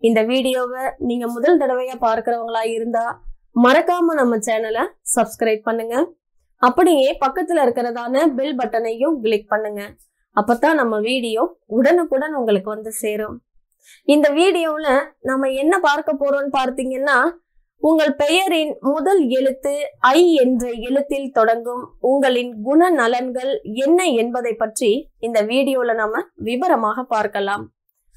இந்த வீடியோவை நீங்க முதல் தடவையா பார்க்கறவங்களா இருந்தா மறக்காம நம்ம சேனலை சப்ஸ்கிரைப் பண்ணுங்க அப்படியே பக்கத்துல இருக்கிறதான பெல் பட்டனையும் கிளிக் பண்ணுங்க அப்பதான் நம்ம வீடியோ உடனுக்குடன் உங்களுக்கு வந்து சேரும் இந்த வீடியோல நம்ம என்ன பார்க்க போறோம்னு பார்த்தீங்கன்னா உங்கள் பெயரின் முதல் எழுத்து ஐ என்ற எழுத்தில் தொடங்கும் உங்களின் குணநலன்கள் என்ன என்பதை பற்றி இந்த வீடியோல நாம விவரமாக பார்க்கலாம்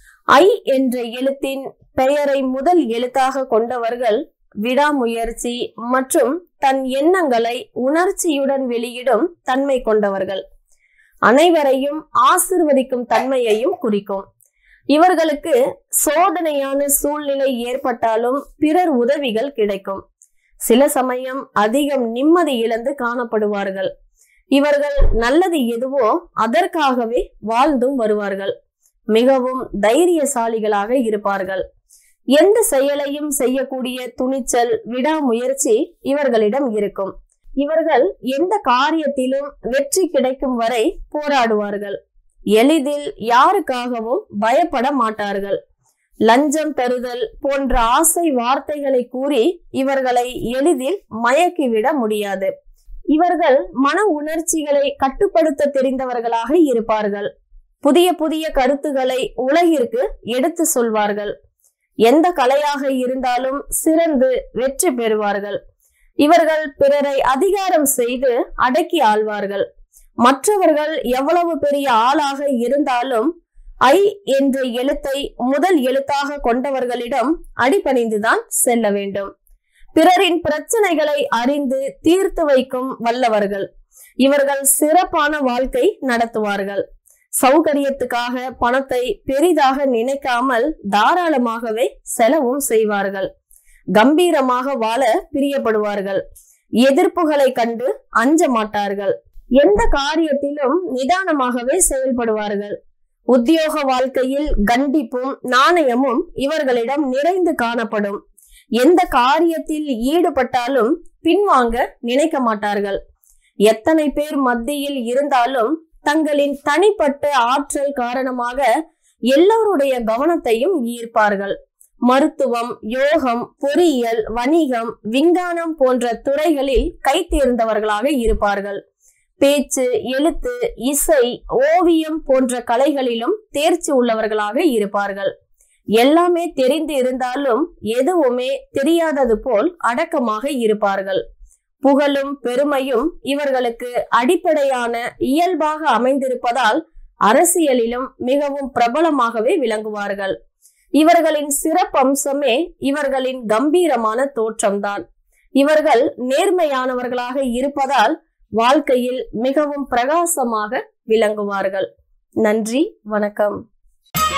ஐ என்ற எழுத்தின் பெயரை முதல் எழுத்தாக கொண்டவர்கள் விடாமுயற்சி மற்றும் தன் எண்ணங்களை உணர்ச்சியுடன் வெளியிடும் தன்மை கொண்டவர்கள் அனைவரையும் ஆசிர்வதிக்கும் தன்மையையும் குறிக்கும் இவர்களுக்கு சோதனையான சூழ்நிலை ஏற்பட்டாலும் பிறர் உதவிகள் கிடைக்கும் சில சமயம் அதிகம் நிம்மதி இழந்து காணப்படுவார்கள் இவர்கள் நல்லது எதுவோ அதற்காகவே வாழ்ந்தும் வருவார்கள் மிகவும் தைரியசாலிகளாக இருப்பார்கள் எந்த செயலையும் செய்யக்கூடிய துணிச்சல் விடாமுயற்சி இவர்களிடம் இருக்கும் இவர்கள் எந்த காரியத்திலும் வெற்றி கிடைக்கும் வரை போராடுவார்கள் எளிதில் யாருக்காகவும் பயப்பட மாட்டார்கள் லஞ்சம் பெறுதல் போன்ற ஆசை வார்த்தைகளை கூறி இவர்களை எளிதில் மயக்கிவிட முடியாது இவர்கள் மன உணர்ச்சிகளை கட்டுப்படுத்த தெரிந்தவர்களாக இருப்பார்கள் புதிய புதிய கருத்துக்களை உலகிற்கு எடுத்து சொல்வார்கள் எந்த கலையாக இருந்தாலும் சிறந்து வெற்றி பெறுவார்கள் இவர்கள் பிறரை அதிகாரம் செய்து அடக்கி ஆள்வார்கள் மற்றவர்கள் எவ்வளவு பெரிய ஆளாக இருந்தாலும் ஐ என்ற எழுத்தை முதல் எழுத்தாக கொண்டவர்களிடம் அடிபணிந்துதான் செல்ல வேண்டும் பிறரின் பிரச்சனைகளை அறிந்து தீர்த்து வைக்கும் வல்லவர்கள் இவர்கள் சிறப்பான வாழ்க்கை நடத்துவார்கள் சௌகரியத்துக்காக பணத்தை பெரிதாக நினைக்காமல் தாராளமாகவே செலவும் செய்வார்கள் கம்பீரமாக வாழ பிரியப்படுவார்கள் எதிர்ப்புகளை கண்டு அஞ்ச மாட்டார்கள் எந்த காரியத்திலும் நிதானமாகவே செயல்படுவார்கள் உத்தியோக வாழ்க்கையில் கண்டிப்பும் நாணயமும் இவர்களிடம் நிறைந்து காணப்படும் எந்த காரியத்தில் ஈடுபட்டாலும் பின்வாங்க நினைக்க மாட்டார்கள் எத்தனை பேர் மத்தியில் இருந்தாலும் தங்களின் தனிப்பட்ட ஆற்றல் காரணமாக எல்லோருடைய கவனத்தையும் ஈர்ப்பார்கள் மருத்துவம் யோகம் பொறியியல் வணிகம் விஞ்ஞானம் போன்ற துறைகளில் கைத்தேர்ந்தவர்களாக இருப்பார்கள் பேச்சு எழுத்து இசை ஓவியம் போன்ற கலைகளிலும் தேர்ச்சி உள்ளவர்களாக இருப்பார்கள் எல்லாமே தெரிந்து இருந்தாலும் எதுவுமே தெரியாதது போல் அடக்கமாக இருப்பார்கள் புகழும் பெருமையும் இவர்களுக்கு அடிப்படையான இயல்பாக அமைந்திருப்பதால் அரசியலிலும் மிகவும் பிரபலமாகவே விளங்குவார்கள் இவர்களின் சிறப்பம்சமே இவர்களின் கம்பீரமான தோற்றம்தான் இவர்கள் நேர்மையானவர்களாக இருப்பதால் வாழ்க்கையில் மிகவும் பிரகாசமாக விளங்குவார்கள் நன்றி வணக்கம்